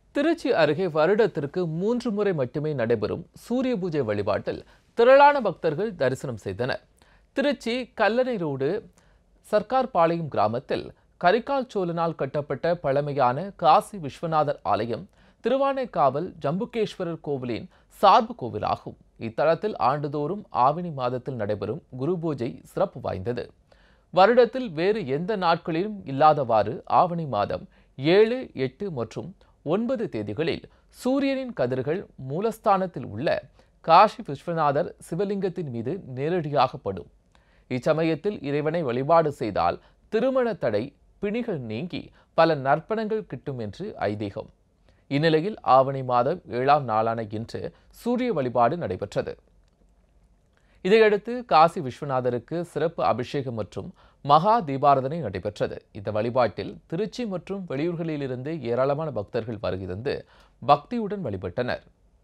திருச்சி அருகே வருடத்திற்கு மூன்று முறை மட்டுமே நடைபெறும் சூரிய பூஜை வழிபாட்டில் திரளான பக்தர்கள் தரிசனம் செய்தனர் திருச்சி கல்லணை ரோடு சர்க்கார் பாளையம் கிராமத்தில் கரிகால் சோழனால் கட்டப்பட்ட பழமையான காசி விஸ்வநாதர் ஆலயம் திருவானைக்காவல் ஜம்புகேஸ்வரர் கோவிலின் சார்பு கோவிலாகும் இத்தலத்தில் ஆண்டுதோறும் ஆவணி மாதத்தில் நடைபெறும் குரு பூஜை சிறப்பு வாய்ந்தது வருடத்தில் வேறு எந்த நாட்களிலும் இல்லாதவாறு ஆவணி மாதம் ஏழு எட்டு மற்றும் ஒன்பது தேதிகளில் சூரியனின் கதிர்கள் மூலஸ்தானத்தில் உள்ள காஷி விஸ்வநாதர் சிவலிங்கத்தின் மீது நேரடியாக படும் இச்சமயத்தில் இறைவனை வழிபாடு செய்தால் திருமண தடை பிணிகள் நீங்கி பல நற்பணங்கள் கிட்டும் என்று ஐதீகம் இந்நிலையில் ஆவணி மாதம் ஏழாம் நாளான இன்று சூரிய வழிபாடு நடைபெற்றது இதையடுத்து காசி விஸ்வநாதருக்கு சிறப்பு அபிஷேகம் மற்றும் மகா தீபாரதனை நடைபெற்றது இந்த வழிபாட்டில் திருச்சி மற்றும் வெளியூர்களிலிருந்து ஏராளமான பக்தர்கள் வருகை தந்து பக்தியுடன் வழிபட்டனர்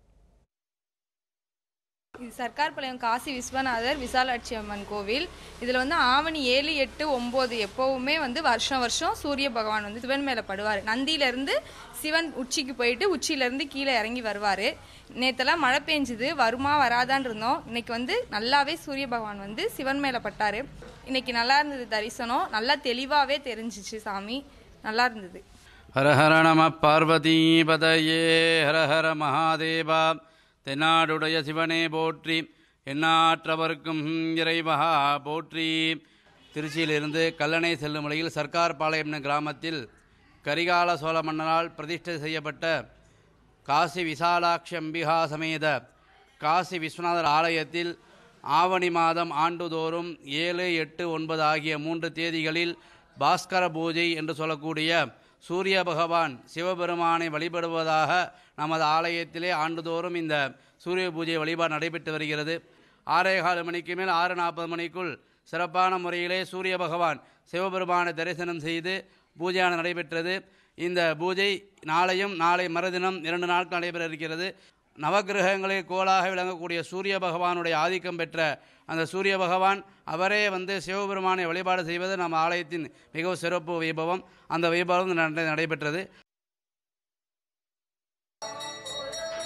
இது சர்க்கார்பாளையம் காசி விஸ்வநாதர் விசாலாட்சி அம்மன் கோவில் இதில் வந்து ஆவணி ஏழு எட்டு ஒம்பது எப்போவுமே வந்து வருஷம் வருஷம் சூரிய பகவான் வந்து சிவன் மேலே படுவார் நந்தியிலேருந்து சிவன் உச்சிக்கு போயிட்டு உச்சியிலேருந்து கீழே இறங்கி வருவார் நேற்றெல்லாம் மழை பெஞ்சுது வருமா வராதான்னு இருந்தோம் இன்னைக்கு வந்து நல்லாவே சூரிய பகவான் வந்து சிவன் மேலே பட்டார் இன்னைக்கு நல்லா இருந்தது தரிசனம் நல்லா தெளிவாகவே தெரிஞ்சிச்சு சாமி நல்லா இருந்தது ஹர ஹர நம பார்வதி பதயே ஹர ஹர மகாதேவா தென்னாடுடைய சிவனே போற்றி எண்ணாற்றவர்க்கும் இறைவா போற்றி திருச்சியிலிருந்து கல்லணை செல்லும் வழியில் சர்க்கார் பாளையம் என்ற கிராமத்தில் கரிகால சோழ மன்னரால் பிரதிஷ்டை செய்யப்பட்ட காசி விசாலாட்சி அம்பிகா சமேத காசி விஸ்வநாதர் ஆலயத்தில் ஆவணி மாதம் ஆண்டுதோறும் ஏழு எட்டு ஒன்பது ஆகிய மூன்று தேதிகளில் பாஸ்கர பூஜை என்று சொல்லக்கூடிய சூரிய பகவான் சிவபெருமானை வழிபடுவதாக நமது ஆலயத்திலே ஆண்டுதோறும் இந்த சூரிய பூஜை வழிபாடு நடைபெற்று வருகிறது ஆறே கால் மணிக்கு மேல் ஆறு நாற்பது மணிக்குள் சிறப்பான முறையிலே சூரிய பகவான் சிவபெருமானை தரிசனம் செய்து பூஜையான நடைபெற்றது இந்த பூஜை நாளையும் நாளை மறுதினம் இரண்டு நாட்கள் நடைபெற இருக்கிறது நவக்கிரகங்களில் கோளாக விளங்கக்கூடிய சூரிய பகவானுடைய ஆதிக்கம் பெற்ற அந்த சூரிய பகவான் அவரே வந்து சிவபெருமானை வழிபாடு செய்வது நம் ஆலயத்தின் மிகவும் சிறப்பு வைபவம் அந்த வைபவம் நடைபெற்றது